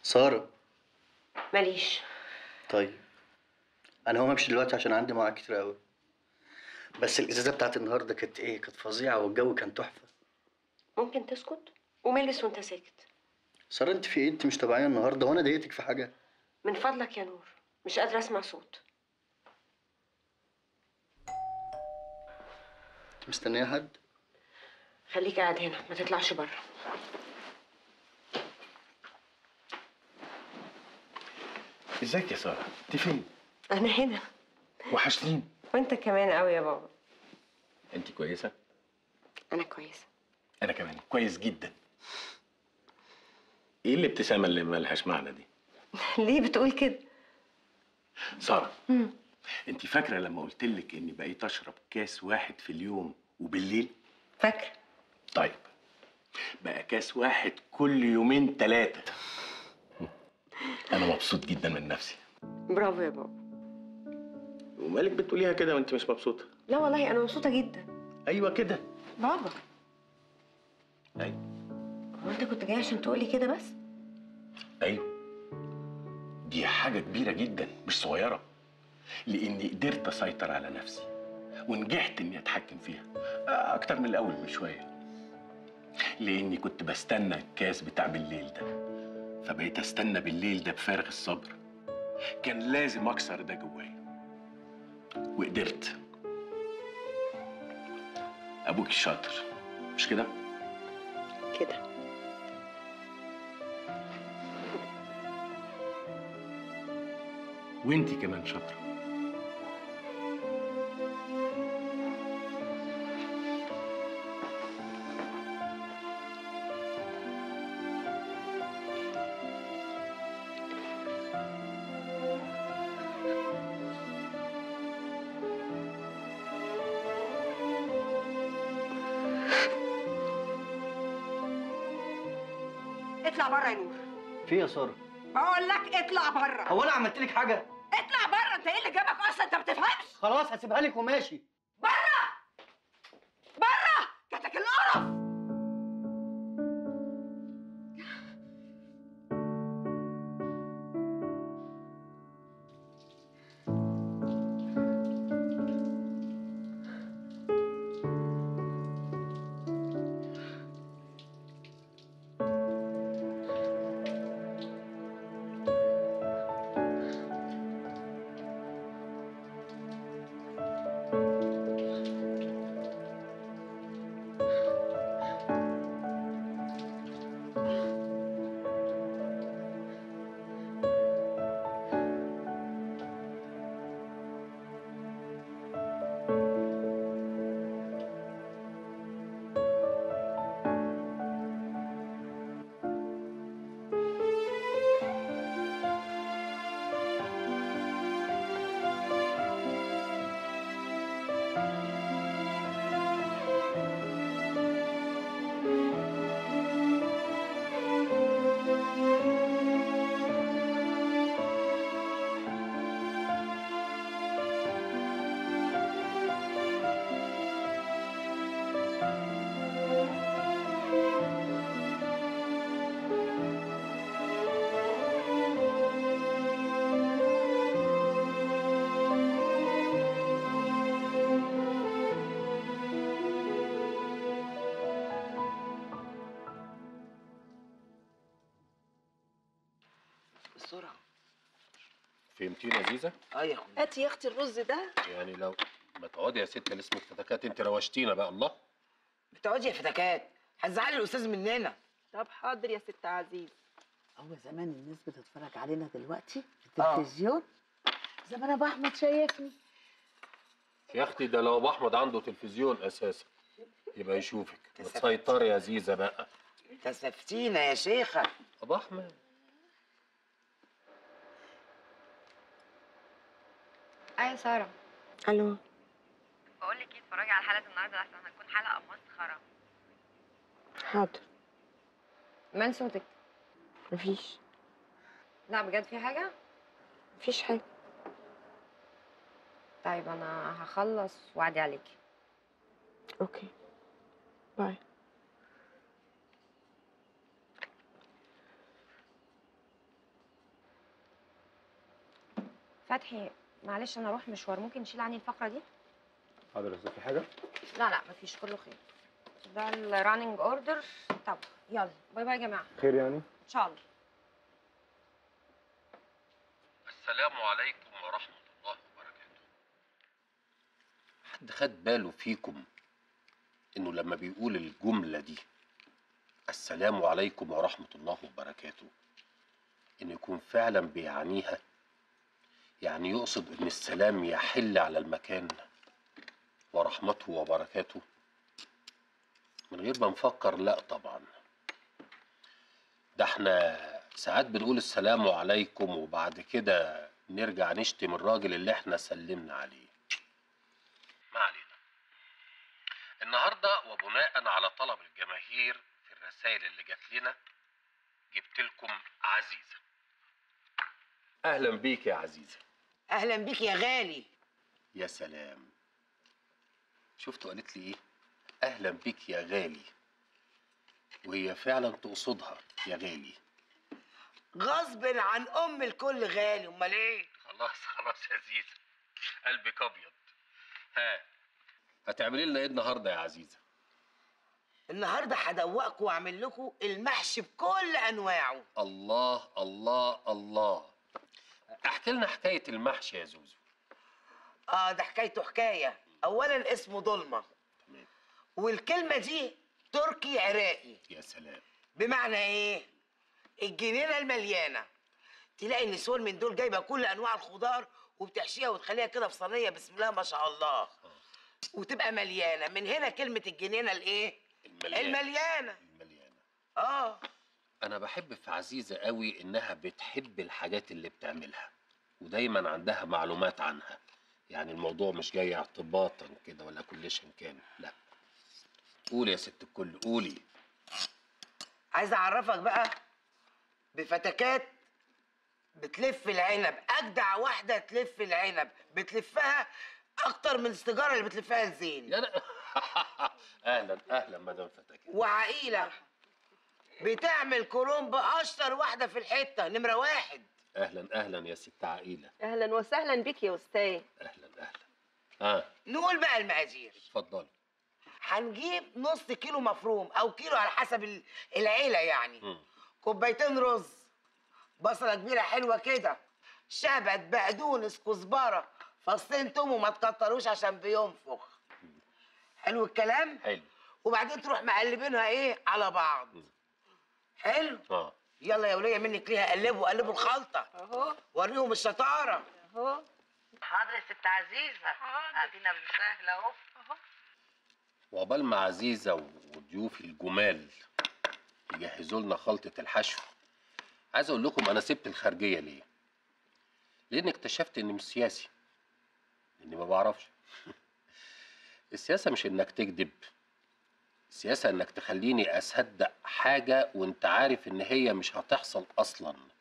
سارة ماليش طيب انا هقوم امشي دلوقتي عشان عندي مواعيد كتير قوي بس الازازه بتاعت النهارده كانت ايه كانت فظيعه والجو كان تحفه ممكن تسكت قوم البس وانت ساكت سارة انت في ايه انت مش طبيعيه النهارده وانا ضايقتك في حاجه من فضلك يا نور مش قادره اسمع صوت انت مستنيه حد خليك قاعد هنا ما تطلعش بره ازيك يا ساره انت فين انا هنا وحشتيني وانت كمان قوي يا بابا انت كويسه انا كويسه انا كمان كويس جدا ايه الابتسامه اللي مالهاش معنى دي ليه بتقول كده ساره انت فاكره لما قلت لك اني بقيت اشرب كاس واحد في اليوم وبالليل فاكره طيب بقى كاس واحد كل يومين ثلاثه انا مبسوط جدا من نفسي برافو يا بابا ومالك بتقوليها كده وانت مش مبسوطه لا والله انا مبسوطه جدا ايوه كده بابا ايوه هو انت كنت جاي عشان تقولي كده بس ايوه دي حاجه كبيره جدا مش صغيره لاني قدرت اسيطر على نفسي ونجحت اني اتحكم فيها آه، اكتر من الاول بشويه لاني كنت بستنى الكاس بتاع بالليل ده فبقيت استنى بالليل ده بفارغ الصبر كان لازم اكسر ده جوايا وقدرت ابوك شاطر مش كده كده وانتي كمان شاطره اطلع بره يا نور في إيه يا ساره بقول لك اطلع بره هو انا عملت لك حاجه اطلع بره انت ايه اللي جابك اصلا انت ما بتفهمش خلاص هسيبها لك وماشي بره بره جاتك القرف بسرعة فهمتيني يا زيزة؟ اه يا اخويا هاتي يا اختي الرز ده يعني لو ما تقعدي يا ست اللي اسمك فتكات انت روشتينا بقى الله بتقعدي يا فتكات هتزعلي الاستاذ مننا طب حاضر يا ست عزيز هو زمان الناس بتتفرج علينا دلوقتي في آه. التلفزيون زمان ابو احمد شايفني يا اختي ده لو ابو احمد عنده تلفزيون اساسا يبقى يشوفك تسكت. تسيطري يا زيزة بقى كسفتينا يا شيخة ابو احمد ايوه ساره الو بقول لك ايه اتفرجي على حلقه النهارده احسن هتكون حلقه مسخره حاضر مال صوتك مفيش لا بجد في حاجه مفيش حاجه طيب انا هخلص واعدي عليكي اوكي باي فتحي معلش انا اروح مشوار ممكن نشيل عني الفقره دي حاضر يا استاذ في حاجه لا لا مفيش كله خير ده الراننج اوردر طب يلا باي باي يا جماعه خير يعني ان شاء الله السلام عليكم ورحمة الله وبركاته حد خد باله فيكم انه لما بيقول الجملة دي السلام عليكم ورحمة الله وبركاته ان يكون فعلا بيعنيها يعني يقصد ان السلام يحل على المكان ورحمته وبركاته من غير ما نفكر لا طبعا ده احنا ساعات بنقول السلام عليكم وبعد كده نرجع نشتم الراجل اللي احنا سلمنا عليه ما علينا النهارده وبناء على طلب الجماهير في الرسائل اللي جات لنا جبت لكم عزيزه اهلا بيك يا عزيزه اهلا بيك يا غالي يا سلام شفتوا قالت لي ايه اهلا بيك يا غالي وهي فعلا تقصدها يا غالي غصب عن ام الكل غالي امال ايه خلاص خلاص يا زيزة قلبك ابيض ها هتعملي لنا ايه النهارده يا عزيزه النهارده هدوقكم واعمل لكم المحشي بكل انواعه الله الله الله احكي لنا حكايه المحشي يا زوزو اه ده حكايته حكايه اولا اسمه ضلمه تمام والكلمه دي تركي عراقي يا سلام بمعنى ايه الجنينه المليانه تلاقي النسوان من دول جايبه كل انواع الخضار وبتحشيها وتخليها كده في صينيه بسم الله ما شاء الله وتبقى مليانه من هنا كلمه الجنينه الايه المليان المليانه المليانه اه انا بحب في عزيزه قوي انها بتحب الحاجات اللي بتعملها ودايما عندها معلومات عنها يعني الموضوع مش جاي اعتباطا كده ولا كل شيء كان لا قولي يا ست الكل قولي عايز اعرفك بقى بفتكات بتلف العنب اجدع واحده تلف العنب بتلفها اكتر من السيجاره اللي بتلفها الزين يا لا اهلا اهلا مدام فتاكي وعقيله بتعمل كرومب اشطر واحده في الحته نمره واحد اهلا اهلا يا ست عقيله اهلا وسهلا بك يا استاذ اهلا اهلا اه نقول بقى المقادير اتفضلي هنجيب نص كيلو مفروم او كيلو على حسب ال- العيله يعني مم. كوبايتين رز بصله كبيره حلوه كده شبت بقدونس كزبره فصين توم وما تكتروش عشان بينفخ حلو الكلام حلو وبعدين تروح مقلبينها ايه على بعض حلو اه يلا يا وليه منك ليها قلبوا قلبوا الخلطه اهو وريهم الشطاره اهو حاضر يا ست عزيزه ادينا بنسهل اهو وعقبال ما عزيزه وضيوفي الجمال يجهزوا لنا خلطه الحشو عايز اقول لكم انا سبت الخارجيه ليه لان اكتشفت اني مش سياسي اني ما بعرفش السياسه مش انك تكذب السياسه انك تخليني اصدق حاجه وانت عارف ان هي مش هتحصل اصلا